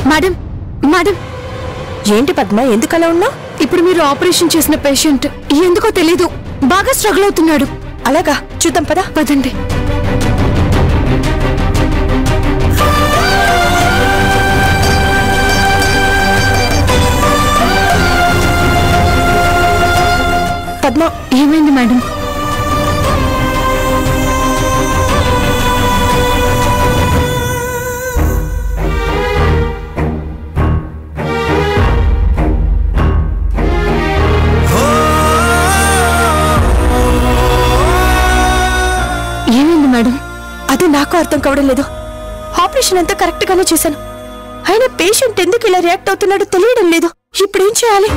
Madam madam ఏంటి పద్మ ఎందుకలా ఉన్నావు ఇప్పుడు మీరు ఆపరేషన్ చేసిన పేషెంట్ ఎందుకో తెలీదు బాగా స్ట్రగుల్ అవుతున్నాడు అలాగా చూద్దాం పదా పదండి పద్మ ఏమైంది మేడం ఏమైంది మేడం అది నాకు అర్థం కావడం లేదు ఆపరేషన్ అంతా కరెక్ట్ గానే చేశాను అయినా పేషెంట్ ఎందుకు ఇలా రియాక్ట్ అవుతున్నాడో తెలియడం లేదు ఇప్పుడు ఏం చేయాలి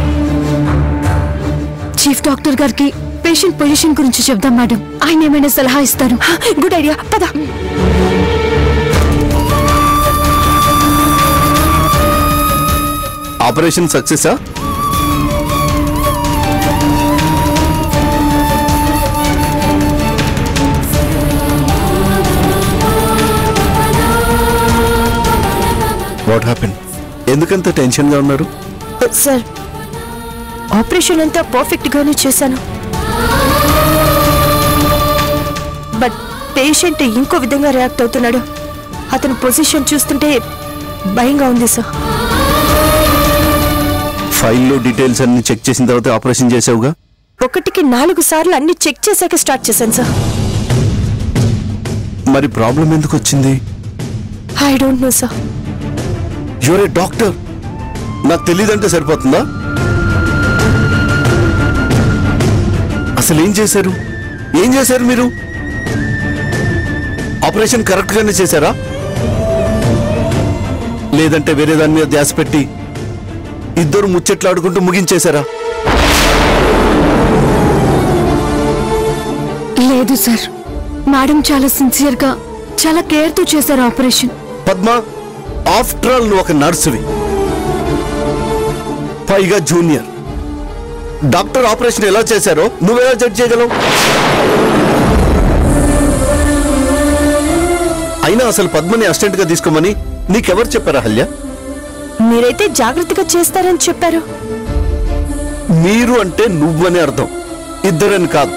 చీఫ్ డాక్టర్ గారికి పేషెంట్ పొజిషన్ గురించి చెప్దాం మేడం ఆయన ఏమైనా సలహా ఇస్తారు గుడ్ ఐడియా పద ఆపరేషన్ సక్సెసా వాట్ హ్యాపెన్ ఎందుకంత టెన్షన్గా ఉన్నారు సార్ ఆపరేషన్ అంతా పర్ఫెక్ట్ గానే చేశాను బట్ పేషెంట్ ఇంకో విధంగా రియాక్ట్ అవుతున్నాడు అతని పొజిషన్ చూస్తుంటే భయంగా ఉంది సార్ ఫైల్లో డీటెయిల్స్ అన్ని చెక్ చేసిన తర్వాత ఆపరేషన్ చేసావుగా ఒకటికి నాలుగు సార్లు అన్ని చెక్ చేశాక స్టార్ట్ చేశాను సార్ మరి ప్రాబ్లం ఎందుకు వచ్చింది I don't know sir you're a doctor నాకు తెలియదంటే సరిపోతుందా అసలు ఏం చేశారు ఏం చేశారు మీరు ఆపరేషన్ కరెక్ట్ గానే చేశారా లేదంటే వేరే దాని మీద ధ్యాస పెట్టి ఇద్దరు ముచ్చట్లాడుకుంటూ ముగించేశారా లేదు సార్ మేడం చాలా సిన్సియర్ గా చాలా కేర్ తో చేశారు ఆపరేషన్ పద్మ ఆఫ్టర్ ఆల్ నువ్వు ఒక నర్సువి పైగా జూనియర్ డాక్టర్ ఆపరేషన్ ఎలా చేశారో నువ్వెలా జడ్జ్ చేయగలవు అయినా అసలు పద్మని అసిస్టెంట్ గా తీసుకోమని నీకెవరు చెప్పారా హల్య మీరైతే జాగ్రత్తగా చేస్తారని చెప్పారు మీరు అంటే నువ్వని అర్థం ఇద్దరని కాదు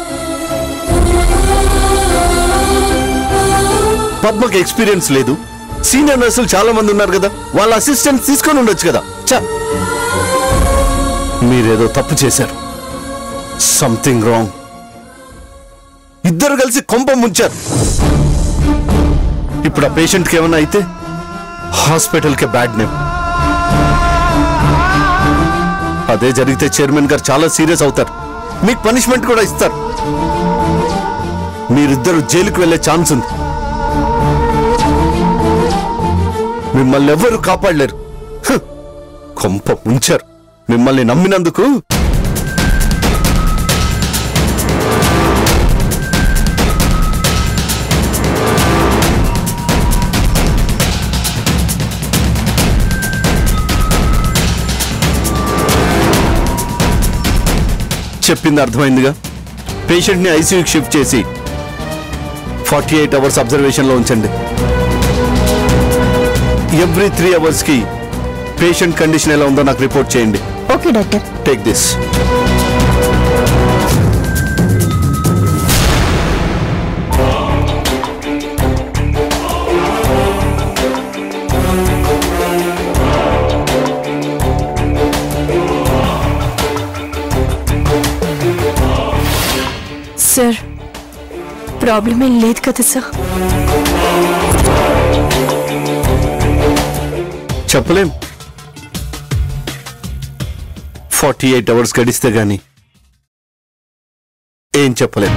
పద్మకి ఎక్స్పీరియన్స్ లేదు సీనియర్ నర్సులు చాలా మంది ఉన్నారు కదా వాళ్ళ అసిస్టెంట్ తీసుకొని ఉండొచ్చు కదా చ మీరేదో తప్పు చేశారు సంథింగ్ రాంగ్ ఇద్దరు కలిసి కొంప ముంచారు ఇప్పుడు ఆ పేషెంట్కి ఏమైనా అయితే హాస్పిటల్కి బ్యాడ్ నేమ్ అదే జరిగితే చైర్మన్ గారు చాలా సీరియస్ అవుతారు మీకు పనిష్మెంట్ కూడా ఇస్తారు మీరిద్దరు జైలుకు వెళ్ళే ఛాన్స్ ఉంది మిమ్మల్ని ఎవ్వరు కాపాడలేరు హ్, కొంప ముంచారు మిమ్మల్ని నమ్మినందుకు చెప్పింది అర్థమైందిగా పేషెంట్ని ఐసీయూకి షిఫ్ట్ చేసి ఫార్టీ ఎయిట్ అవర్స్ అబ్జర్వేషన్లో ఉంచండి ఎవ్రీ త్రీ అవర్స్కి పేషెంట్ కండిషన్ ఎలా ఉందో నాకు రిపోర్ట్ చేయండి okay doctor take this sir problem ఏం లేదు కదా సార్ చెప్పలేం ఫార్టీ ఎయిట్ అవర్స్ గడిస్తే గాని ఏం చెప్పలేం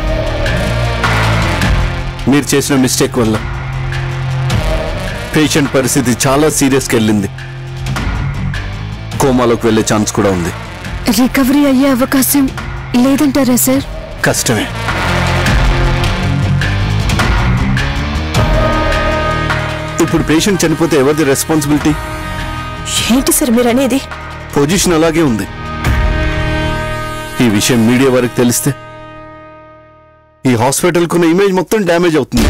మీరు చేసిన మిస్టేక్ వల్ల పేషెంట్ పరిస్థితి చాలా సీరియస్కి వెళ్ళింది కోమాలోకి వెళ్ళే ఛాన్స్ కూడా ఉంది రికవరీ అయ్యే అవకాశం లేదంటారా సార్ కష్టమే ఇప్పుడు పేషెంట్ చనిపోతే ఎవరిది రెస్పాన్సిబిలిటీ ఏంటి సార్ మీరు అనేది పొజిషన్ అలాగే ఉంది ఈ విషయం మీడియా వరకు తెలిస్తే ఈ హాస్పిటల్కున్న ఇమేజ్ మొత్తం డ్యామేజ్ అవుతుంది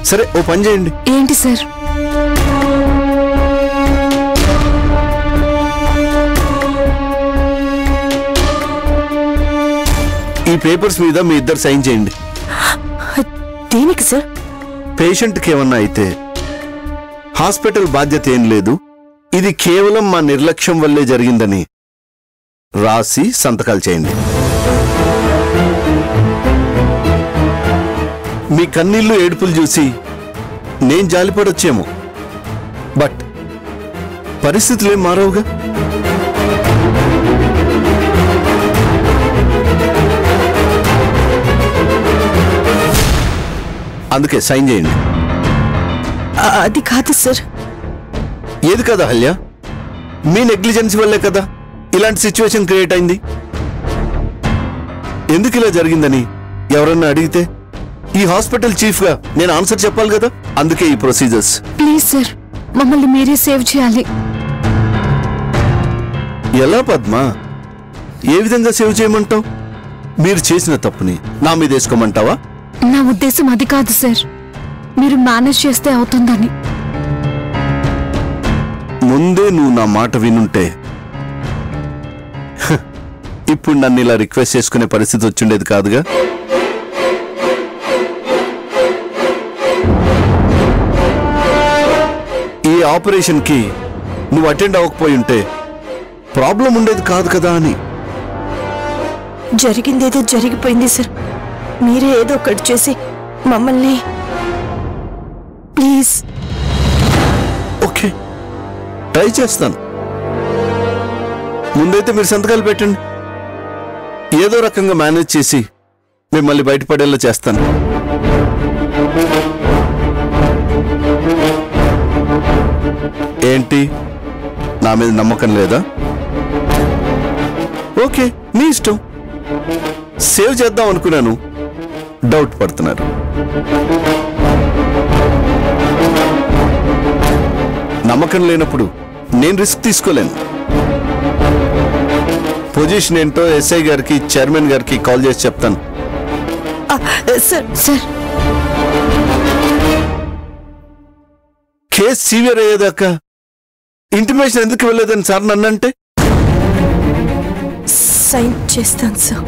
సరే ఓ పని చేయండి ఏంటి సార్ ఈ పేపర్స్ మీద మీ ఇద్దరు సైన్ చేయండి దేనికి సార్ పేషెంట్కి ఏమన్నా అయితే హాస్పిటల్ బాధ్యత ఏం లేదు ఇది కేవలం మా నిర్లక్ష్యం వల్లే జరిగిందని రాసి సంతకాలు చేయండి మీ కన్నీళ్లు ఏడుపులు చూసి నేను జాలిపడొచ్చేమో బట్ పరిస్థితులేం మారవుగా అందుకే సైన్ చేయండి ఆ, అది కాదు సార్ ఏది కదా హల్య మీ నెగ్లిజెన్స్ వల్లే కదా ఇలాంటి సిచ్యువేషన్ క్రియేట్ అయింది ఎందుకు ఇలా జరిగిందని ఎవరన్నా అడిగితే ఈ హాస్పిటల్ చీఫ్ గా నేను ఆన్సర్ చెప్పాలి కదా అందుకే ఈ ప్రొసీజర్స్ ప్లీజ్ సార్ మమ్మల్ని మీరే సేవ్ చేయాలి ఎలా పద్మ ఏ విధంగా సేవ్ చేయమంటావు మీరు చేసిన తప్పుని నా మీద వేసుకోమంటావా నా ఉద్దేశం అది కాదు సార్ మీరు మేనేజ్ చేస్తే అవుతుందని ముందే నువ్వు నా మాట వినుంటే హ, ఇప్పుడు నన్ను ఇలా రిక్వెస్ట్ చేసుకునే పరిస్థితి వచ్చిండేది కాదుగా ఈ ఆపరేషన్ కి నువ్వు అటెండ్ అవ్వకపోయి ఉంటే ప్రాబ్లం ఉండేది కాదు కదా అని జరిగిందేదో జరిగిపోయింది సార్ మీరే ఏదో ఒకటి చేసి మమ్మల్ని ప్లీజ్ ఓకే ట్రై చేస్తాను ముందైతే మీరు సంతకాలు పెట్టండి ఏదో రకంగా మేనేజ్ చేసి మిమ్మల్ని బయటపడేలా చేస్తాను ఏంటి నా మీద నమ్మకం లేదా ఓకే మీ ఇష్టం సేవ్ చేద్దాం అనుకున్నాను డౌట్ పడుతున్నారు నమ్మకం లేనప్పుడు నేను రిస్క్ తీసుకోలేను పొజిషన్ ఏంటో ఎస్ఐ గారికి చైర్మన్ గారికి కాల్ చేసి చెప్తాను ఆ, సార్ సార్ కేసు సీవియర్ అయ్యేదాకా ఇంటిమేషన్ ఎందుకు వెళ్ళలేదని సార్ నన్నంటే సైన్ చేస్తాను సార్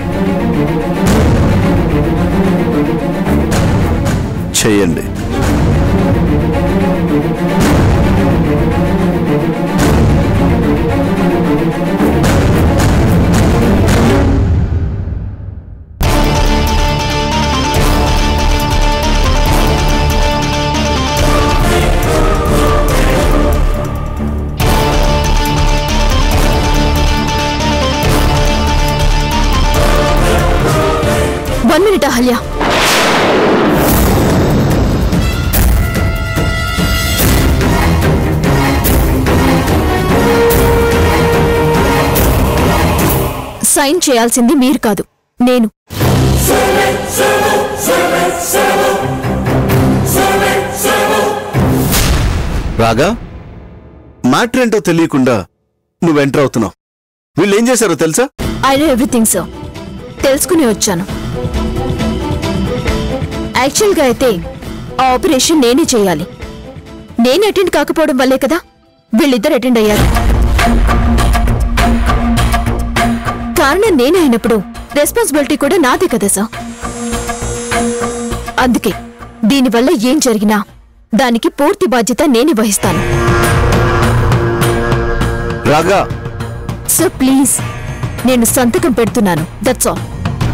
చేయండి వన్ మినిట్ అహల్య సైన్ చేయాల్సింది మీరు కాదు నేను రాగా మ్యాటర్ ఏంటో తెలియకుండా నువ్వు ఎంటర్ అవుతున్నావు వీళ్ళు ఏం చేశారో తెలుసా ఐ నో ఎవ్రీథింగ్ సార్ తెలుసుకుని వచ్చాను యాక్చువల్గా అయితే ఆ ఆపరేషన్ నేనే చేయాలి నేను అటెండ్ కాకపోవడం వల్లే కదా వీళ్ళిద్దరు అటెండ్ అయ్యారు కారణం నేనే అయినప్పుడు రెస్పాన్సిబిలిటీ కూడా నాదే కదా సార్ అందుకే దీనివల్ల ఏం జరిగినా దానికి పూర్తి బాధ్యత నేనే వహిస్తాను రాగా సార్ ప్లీజ్ నేను సంతకం పెడుతున్నాను దట్స్ ఆల్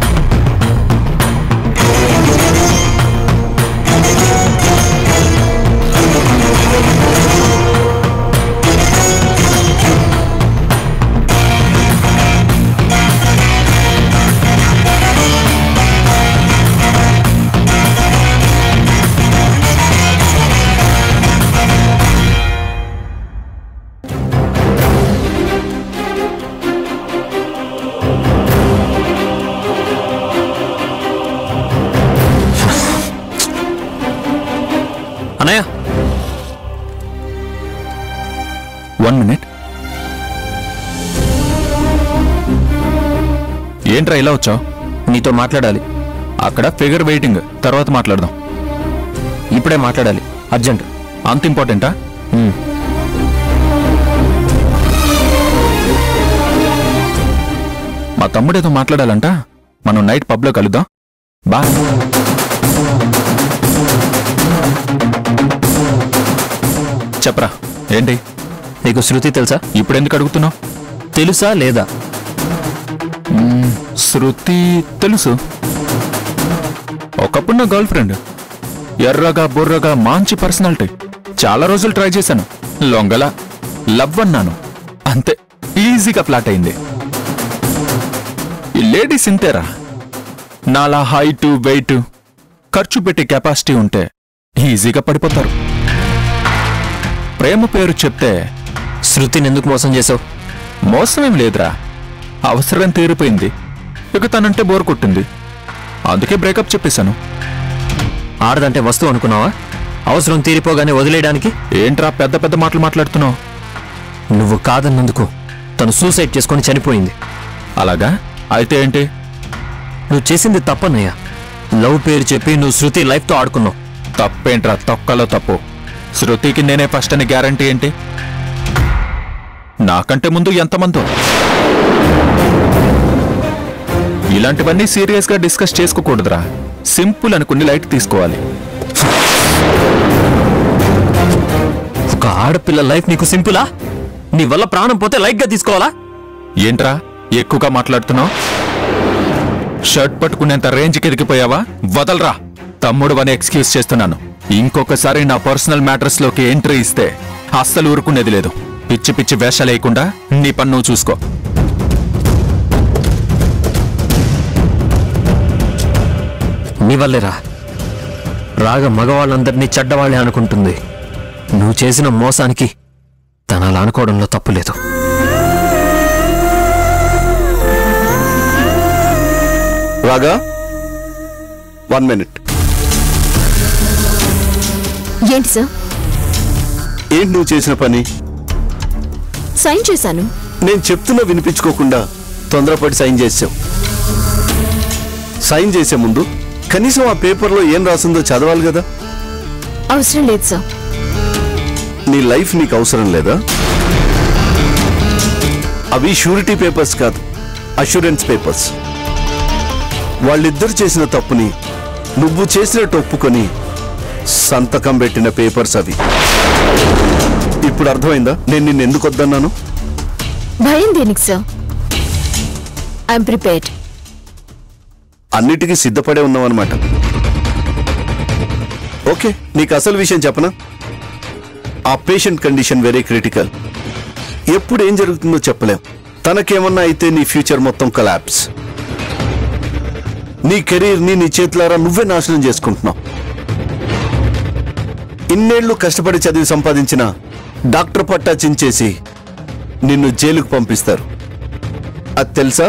అన్నయ్య వన్ మినిట్ ఏంట్రా ఇలా వచ్చావు నీతో మాట్లాడాలి అక్కడ ఫిగర్ వెయిటింగ్ తర్వాత మాట్లాడదాం ఇప్పుడే మాట్లాడాలి అర్జెంట్ అంత ఇంపార్టెంటా మా తమ్ముడేదో మాట్లాడాలంట మనం నైట్ పబ్లో కలుద్దాం బా చెప్పరా ఏంటి నీకు శృతి తెలుసా ఇప్పుడెందుకు అడుగుతున్నావు తెలుసా లేదా శృతి తెలుసు ఒకప్పుడు నా గర్ల్ ఫ్రెండ్ ఎర్రగా బుర్రగా మంచి పర్సనాలిటీ చాలా రోజులు ట్రై చేశాను లొంగల లవ్ అన్నాను అంతే ఈజీగా ఫ్లాట్ అయింది ఈ లేడీస్ ఇంతేరా నాలా హైట్ వెయిట్ ఖర్చు పెట్టే కెపాసిటీ ఉంటే ఈజీగా పడిపోతారు ప్రేమ పేరు చెప్తే శృతిని ఎందుకు మోసం చేసావు మోసమేం లేదురా అవసరం తీరిపోయింది ఇక తనంటే బోర్ కొట్టింది అందుకే బ్రేకప్ చెప్పేశాను ఆడదంటే వస్తువు అనుకున్నావా అవసరం తీరిపోగానే వదిలేయడానికి ఏంట్రా పెద్ద పెద్ద మాటలు మాట్లాడుతున్నావు నువ్వు కాదన్నందుకు తను సూసైడ్ చేసుకొని చనిపోయింది అలాగా అయితే ఏంటి నువ్వు చేసింది తప్పన్నయ్యా లవ్ పేరు చెప్పి నువ్వు శృతి లైఫ్తో ఆడుకున్నావు తప్పేంట్రా తొక్కలో తప్పు శృతికి నేనే ఫస్ట్ అని గ్యారంటీ ఏంటి నాకంటే ముందు ఎంతమందో ఇలాంటివన్నీ సీరియస్ గా డిస్కస్ చేసుకోకూడదురా సింపుల్ అనుకుని లైట్ తీసుకోవాలి ఒక ఆడపిల్ల లైఫ్ నీకు సింపులా నీ వల్ల ప్రాణం పోతే లైట్గా తీసుకోవాలా ఏంట్రా ఎక్కువగా మాట్లాడుతున్నావు షర్ట్ పట్టుకునేంత రేంజ్కి ఎదిగిపోయావా వదలరా తమ్ముడు అని ఎక్స్క్యూజ్ చేస్తున్నాను ఇంకొకసారి నా పర్సనల్ మ్యాటర్స్ లోకి ఎంట్రీ ఇస్తే అస్సలు ఊరుకునేది లేదు పిచ్చి పిచ్చి వేషాలు వేయకుండా నీ పని నువ్వు చూసుకో నీ వల్లేరా రాగ మగవాళ్ళందరినీ చెడ్డవాళ్ళే అనుకుంటుంది నువ్వు చేసిన మోసానికి తన అలా అనుకోవడంలో తప్పు లేదు రాగా వన్ మినిట్ ఏంటి సార్ ఏంటి నువ్వు చేసిన పని సైన్ చేశాను నేను చెప్తున్నా వినిపించుకోకుండా తొందరపడి సైన్ చేసావు సైన్ చేసే ముందు కనీసం ఆ పేపర్లో ఏం రాసిందో చదవాలి కదా అవసరం లేదు సార్ నీ లైఫ్ నీకు అవసరం లేదా అవి షూరిటీ పేపర్స్ కాదు అష్యూరెన్స్ పేపర్స్ వాళ్ళిద్దరు చేసిన తప్పుని నువ్వు చేసినట్టు ఒప్పుకొని సంతకం పెట్టిన పేపర్స్ అవి ఇప్పుడు అర్థమైందా నేను నిన్ను ఎందుకు వద్దన్నాను భయం దేనికి సార్ ఐఎమ్ ప్రిపేర్డ్ అన్నిటికీ సిద్ధపడే ఉన్నావన్నమాట ఓకే నీకు అసలు విషయం చెప్పనా ఆ పేషెంట్ కండిషన్ వెరీ క్రిటికల్ ఎప్పుడు ఏం జరుగుతుందో చెప్పలేం తనకేమన్నా అయితే నీ ఫ్యూచర్ మొత్తం కొలాప్స్ నీ కెరీర్ని నీ చేతులారా నువ్వే నాశనం చేసుకుంటున్నావు ఇన్నేళ్లు కష్టపడి చదివి సంపాదించిన డాక్టర్ పట్టా చించేసి నిన్ను జైలుకు పంపిస్తారు అది తెలుసా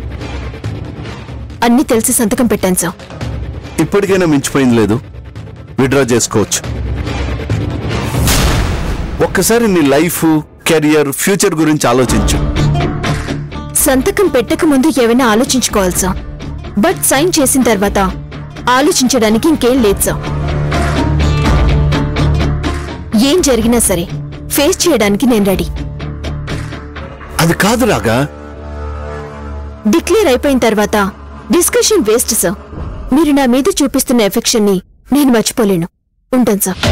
అన్ని తెలిసి సంతకం పెట్టాను సార్ ఇప్పటికైనా మించిపోయింది లేదు విడ్రా చేసుకోవచ్చు ఒక్కసారి నీ లైఫ్ కెరియర్ ఫ్యూచర్ గురించి ఆలోచించు సంతకం పెట్టక ముందు ఏమైనా ఆలోచించుకోవాలి సార్ బట్ సైన్ చేసిన తర్వాత ఆలోచించడానికి ఇంకేం లేదు సార్ ఏం జరిగినా సరే ఫేస్ చేయడానికి నేను రెడీ అది కాదు రాగా డిక్లేర్ అయిపోయిన తర్వాత డిస్కషన్ వేస్ట్ సార్ మీరు నా మీద చూపిస్తున్న ఎఫెక్షన్ ని నేను మర్చిపోలేను ఉంటాను సార్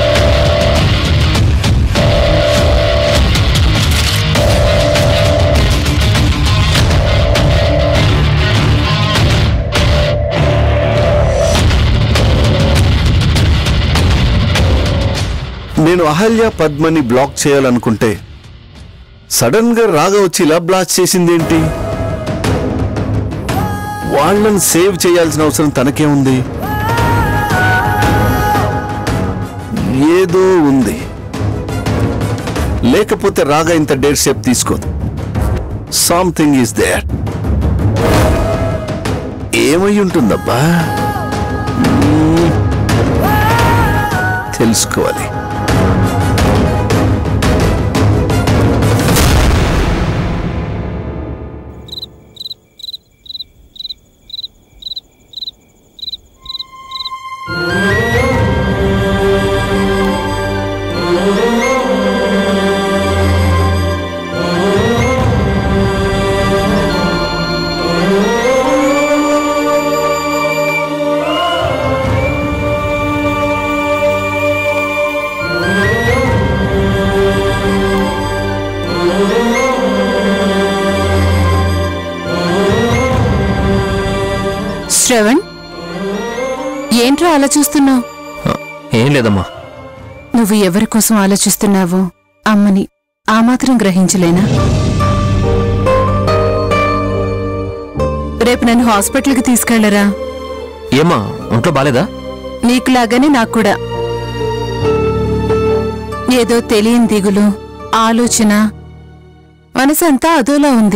నేను అహల్య పద్మని బ్లాక్ చేయాలనుకుంటే సడన్ గా రాగా వచ్చి ఇలా బ్లాక్ చేసిందేంటి వాళ్ళని సేవ్ చేయాల్సిన అవసరం తనకేముంది ఏదో ఉంది లేకపోతే రాగా ఇంత డేట్ సేప్ తీసుకోదు సంథింగ్ ఈస్ దేర్ ఏమై ఉంటుందబ్బా మ్మ్. తెలుసుకోవాలి ఏంట్రా అలా చూస్తున్నావు ఆ, ఏం లేదమ్మా నువ్వు ఎవరి కోసం ఆలోచిస్తున్నావో అమ్మని ఆ మాత్రం గ్రహించలేనా రేపు నన్ను హాస్పిటల్కి తీసుకెళ్లరా ఏమా ఒంట్లో బాలేదా నీకులాగానే నాకు కూడా ఏదో తెలియని దిగులు ఆలోచన మనసంతా అదోలా ఉంది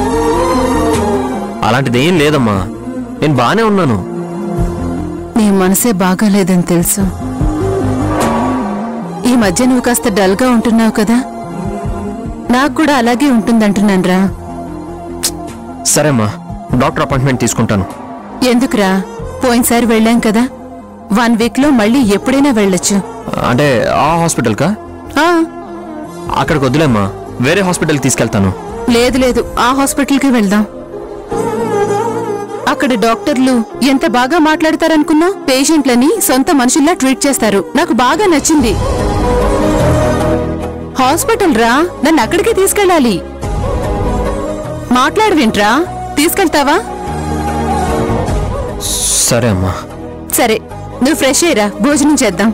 అలాంటిది ఏం లేదమ్మా నేను బానే ఉన్నాను నీ మనసే బాగాలేదని తెలుసు ఈ మధ్య నువ్వు కాస్త డల్గా ఉంటున్నావు కదా నాకు కూడా అలాగే ఉంటుందంటున్నాన్రా సరే అమ్మా డాక్టర్ అపాయింట్మెంట్ తీసుకుంటాను ఎందుకురా పోయినసారి వెళ్ళాం కదా వన్ వీక్ లో మళ్ళీ ఎప్పుడైనా వెళ్ళొచ్చు అంటే ఆ హాస్పిటల్కా ఆ, అక్కడికి వద్దులేమ్మా వేరే హాస్పిటల్కి తీసుకెళ్తాను లేదు లేదు ఆ హాస్పిటల్కి వెళ్దాం అక్కడ డాక్టర్లు ఎంత బాగా మాట్లాడతారనుకున్నా పేషెంట్లని సొంత మనుషుల్లా ట్రీట్ చేస్తారు నాకు బాగా నచ్చింది హాస్పిటల్ రా నన్ను అక్కడికే తీసుకెళ్ళాలి మాట్లాడవేంట్రా తీసుకెళ్తావా సరే అమ్మా సరే నువ్వు ఫ్రెష్ అయ్యరా భోజనం చేద్దాం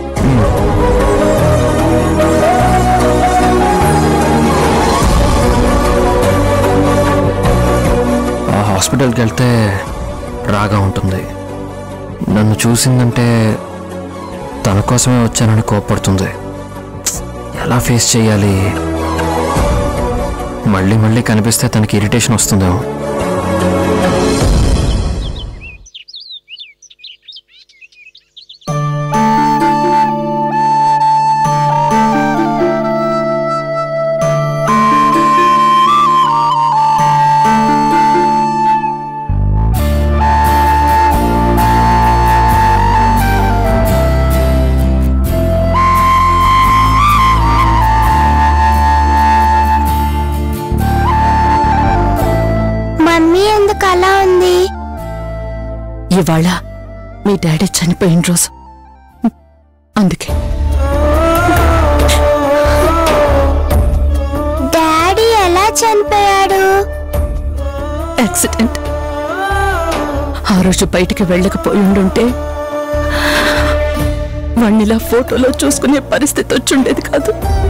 ఆ హాస్పిటల్కి వెళ్తే రాగా ఉంటుంది నన్ను చూసిందంటే తన కోసమే వచ్చానని కోప్పడుతుంది ఎలా ఫేస్ చేయాలి మళ్ళీ మళ్ళీ కనిపిస్తే తనకి ఇరిటేషన్ వస్తుందేమో మమ్మీ ఎందుకు అలా ఉంది ఇవాళ మీ డాడీ చనిపోయిన రోజు అందుకే డాడీ ఎలా చనిపోయాడు యాక్సిడెంట్ ఆ రోజు బయటికి వెళ్ళకపోయి ఉండుంటే వాణ్ణిలా ఫోటోలో చూసుకునే పరిస్థితి వచ్చుండేది కాదు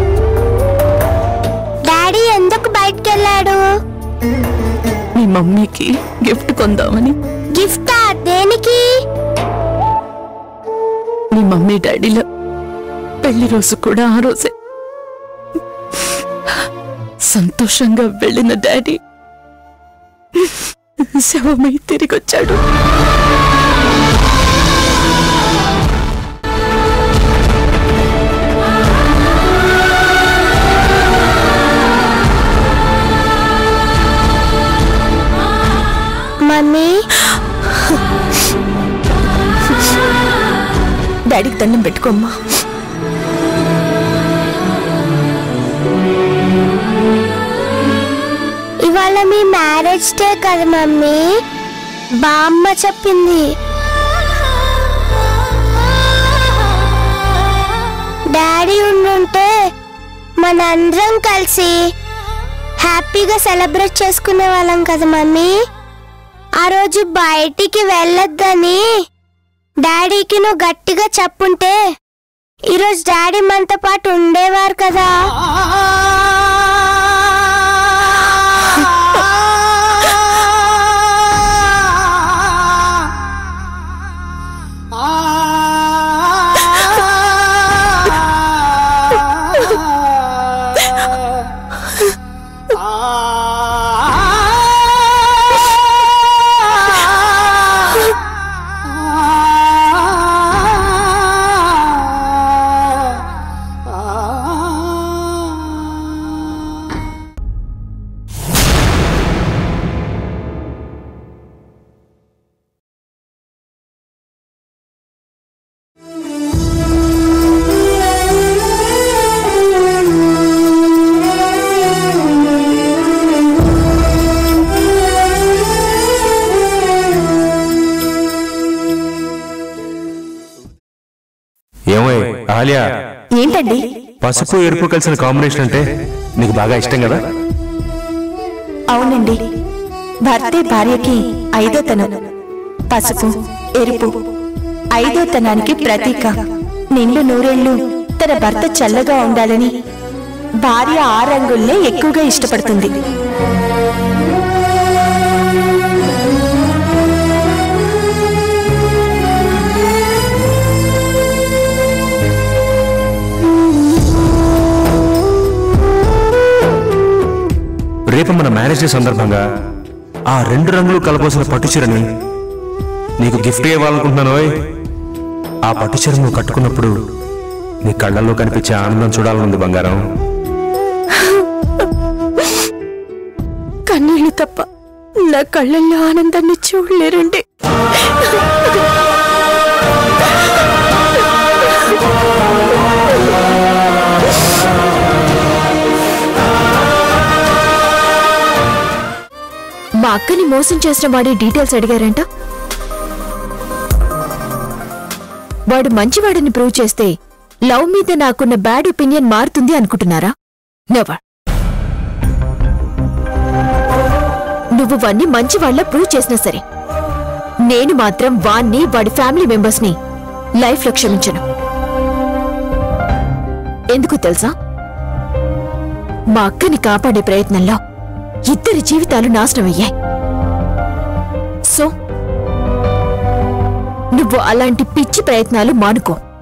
డాడీ ఎందుకు బయటికి వెళ్ళాడు మీ మమ్మీకి గిఫ్ట్ కొందామని గిఫ్టా దేనికి మీ మమ్మీ డాడీల పెళ్లి రోజు కూడా ఆ రోజే సంతోషంగా వెళ్ళిన డాడీ శవమై తిరిగొచ్చాడు మమ్మీ డాడీకి దండం పెట్టుకోమ్మా ఇవాళ మీ మ్యారేజ్ డే కదా మమ్మీ బామ్మ చెప్పింది డాడీ ఉండుంటే మనందరం కలిసి హ్యాపీగా సెలబ్రేట్ చేసుకునే వాళ్ళం కదా మమ్మీ ఆ రోజు బయటికి వెళ్ళొద్దని డాడీకి నువ్వు గట్టిగా చెప్పుంటే ఈరోజు డాడీ మనతో పాటు ఉండేవారు కదా ఏమై ఆలియా ఏంటండి పసుపు ఎరుపు కలిసిన కాంబినేషన్ అంటే నీకు బాగా ఇష్టం కదా అవునండి భర్తే భార్యకి ఐదో తనం పసుపు ఎరుపు ఐదోతనానికి ప్రతీక నిండు నూరేళ్లు తన భర్త చల్లగా ఉండాలని భార్య ఆ రంగుల్నే ఎక్కువగా ఇష్టపడుతుంది రేపు మన మ్యారేజ్ డే సందర్భంగా ఆ రెండు రంగులు కలపోసిన పట్టుచీరని నీకు గిఫ్ట్ ఇవ్వాలనుకుంటున్నాను ఓయ్. ఆ పట్టుచీర నువ్వు కట్టుకున్నప్పుడు నీ కళ్ళల్లో కనిపించే ఆనందం చూడాలనుంది బంగారం కన్నీళ్లు తప్ప నా కళ్ళల్లో ఆనందాన్ని చూడలేరండి మా అక్కని మోసం చేసిన వాడి డీటెయిల్స్ అడిగారంట వాడు మంచివాడిని ప్రూవ్ చేస్తే లవ్ మీద నాకున్న బ్యాడ్ ఒపీనియన్ మారుతుంది అనుకుంటున్నారా నెవర్ నువ్వు వాణ్ణి మంచి వాళ్ళ ప్రూవ్ చేసినా సరే నేను మాత్రం వాణ్ణి వాడి ఫ్యామిలీ మెంబర్స్ ని లైఫ్ లో క్షమించను ఎందుకు తెలుసా మా అక్కని కాపాడే ప్రయత్నంలో ఇద్దరి జీవితాలు నాశనమయ్యాయి సో నువ్వు అలాంటి పిచ్చి ప్రయత్నాలు మానుకో